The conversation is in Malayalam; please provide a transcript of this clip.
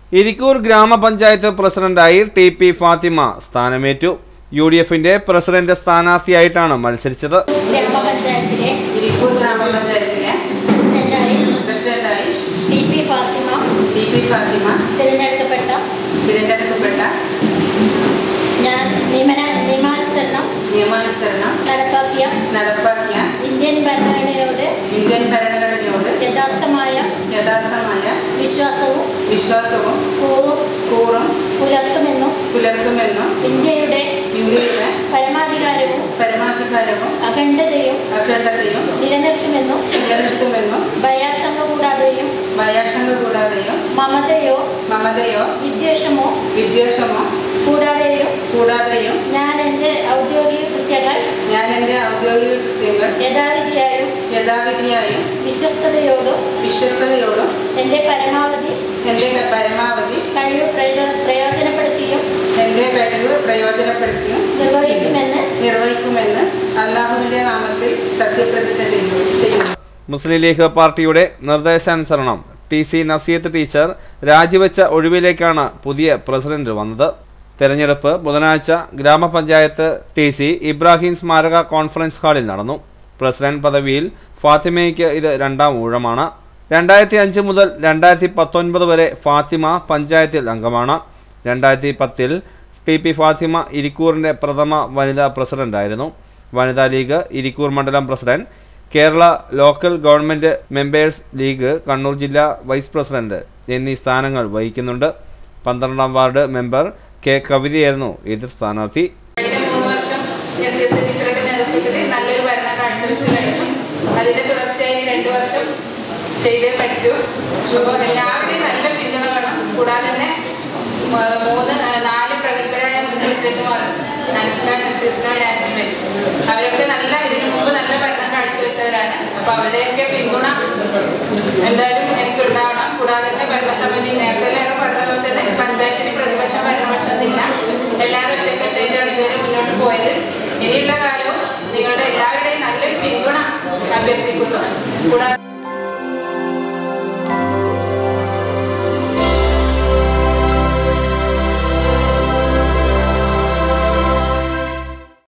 ഇരിക്കൂർ ഗ്രാമപഞ്ചായത്ത് പ്രസിഡന്റായി ടി പി ഫാത്തിമ സ്ഥാനമേറ്റു യു ഡി എഫിന്റെ പ്രസിഡന്റ് സ്ഥാനാർത്ഥിയായിട്ടാണ് മത്സരിച്ചത് ഗ്രാമപഞ്ചായത്തിലെ ഇരിക്കൂർ ഗ്രാമപഞ്ചായത്തിലെ പ്രസിഡന്റായി പ്രസിഡന്റായി ടി പി ഫാത്തിമ ടി പി ഫാത്തിമ തിരഞ്ഞെടുക്കപ്പെട്ട തിരഞ്ഞെടുക്കപ്പെട്ട ഞാൻ നിയമന നിയമാനുസരണം നിയമാനുസരണം നടപ്പാക്കിയ നടപ്പാക്കിയ ഇന്ത്യൻ ഭരണഘടനയോട് ഇന്ത്യൻ ഭരണഘടനയോട് യഥാർത്ഥമായ യഥാർത്ഥമായ വിശ്വാസവും വിശ്വാസവും കൂറും കൂറും പുലർത്തുമെന്നും പുലർത്തുമെന്നും ഇന്ത്യയുടെ ഇന്ത്യയുടെ പരമാധികാരവും പരമാധികാരവും അഖണ്ഡതയും അഖണ്ഡതയും നിലനിർത്തുമെന്നും നിലനിർത്തുമെന്നും ഭയാശങ്ക കൂടാതെയും ഭയാശങ്ക കൂടാതെയും മമതയോ മമതയോ വിദ്വേഷമോ വിദ്വേഷമോ കൂടാതെയും കൂടാതെയും ഞാൻ എൻ്റെ ഔദ്യോഗിക കൃത്യങ്ങൾ ഞാൻ എൻ്റെ ഔദ്യോഗിക കൃത്യങ്ങൾ യഥാവിധിയായും യഥാവിധിയായും വിശ്വസ്തയോടും വിശ്വസ്തയോടും എൻ്റെ പരമാവധി എൻ്റെ പരമാവധി കഴിവ് പ്രയോ- പ്രയോജനപ്പെടുത്തിയും എൻ്റെ കഴിവ് പ്രയോജനപ്പെടുത്തിയും നിർവഹിക്കുമെന്ന് നിർവഹിക്കുമെന്ന് അള്ളാഹുവിൻ്റെ നാമത്തിൽ സത്യപ്രതിജ്ഞ ചെയ്യുന്നു ചെയ്യുന്നു മുസ്ലിം ലീഗ് പാർട്ടിയുടെ നിർദ്ദേശാനുസരണം ടി സി നസീത്ത് ടീച്ചർ രാജിവെച്ച ഒഴിവിലേക്കാണ് പുതിയ പ്രസിഡന്റ് വന്നത് തെരഞ്ഞെടുപ്പ് ബുധനാഴ്ച ഗ്രാമപഞ്ചായത്ത് ടി സി ഇബ്രാഹിം സ്മാരക കോൺഫറൻസ് ഹാളിൽ നടന്നു പ്രസിഡന്റ് പദവിയിൽ ഫാത്തിമയ്ക്ക് ഇത് രണ്ടാം ഊഴമാണ് രണ്ടായിരത്തി അഞ്ച് മുതൽ രണ്ടായിരത്തി പത്തൊൻപത് വരെ ഫാത്തിമ പഞ്ചായത്തിൽ അംഗമാണ് രണ്ടായിരത്തി പത്തിൽ ടി പി ഫാത്തിമ ഇരിക്കൂറിൻ്റെ പ്രഥമ വനിതാ പ്രസിഡന്റായിരുന്നു വനിതാ ലീഗ് ഇരിക്കൂർ മണ്ഡലം president Kerala local government members league Kannur ജില്ലാ വൈസ് പ്രസിഡന്റ് എന്നീ സ്ഥാനങ്ങൾ വഹിക്കുന്നുണ്ട് പന്ത്രണ്ടാം വാർഡ് മെമ്പർ കെ കവിതയായിരുന്നു എതിർ സ്ഥാനാർത്ഥി കഴിഞ്ഞ മൂന്ന് വർഷം നസീത്ത് ടീച്ചറുടെ നേതൃത്വത്തിൽ നല്ലൊരു ഭരണം കാഴ്ചവെച്ച് കഴിഞ്ഞു അതിന്റെ തുടർച്ചയായി ഇനി രണ്ടു വർഷം ചെയ്തേ പറ്റൂ അപ്പോൾ എല്ലാവരുടെയും നല്ല പിന്തുണ വേണം കൂടാതെ തന്നെ മ- മൂന്ന് ആ, നാല് പ്രഗത്ഭരായ മുൻ പ്രസിഡന്റുമാർ നൻസ്ക നസീർക്ക രാജ്മൻ അവരൊക്കെ നല്ല ഇതിനു മുമ്പ് നല്ല ഭരണം കാഴ്ചവെച്ചവരാണ് അപ്പോൾ അവരുടെയൊക്കെ പിന്തുണ എന്തായാലും എനിക്ക് ഉണ്ടാവണം കൂടാതെ തന്നെ ഭരണസമിതി നേരത്തെ എല്ലാവരും പറഞ്ഞ പോലെ തന്നെ പഞ്ചായത്തിന് പ്രതിപക്ഷം ഭരണപക്ഷം എന്നില്ല എല്ലാവരും ഒറ്റക്കെട്ടായിട്ടാണ് ഇതുവരെ മുന്നോട്ട് പോയത് ഇനിയുള്ള കാലവും നിങ്ങളുടെ എല്ലാവരുടെയും നല്ലൊരു പിന്തുണ അഭ്യർത്ഥിക്കുന്നു കൂടാതെ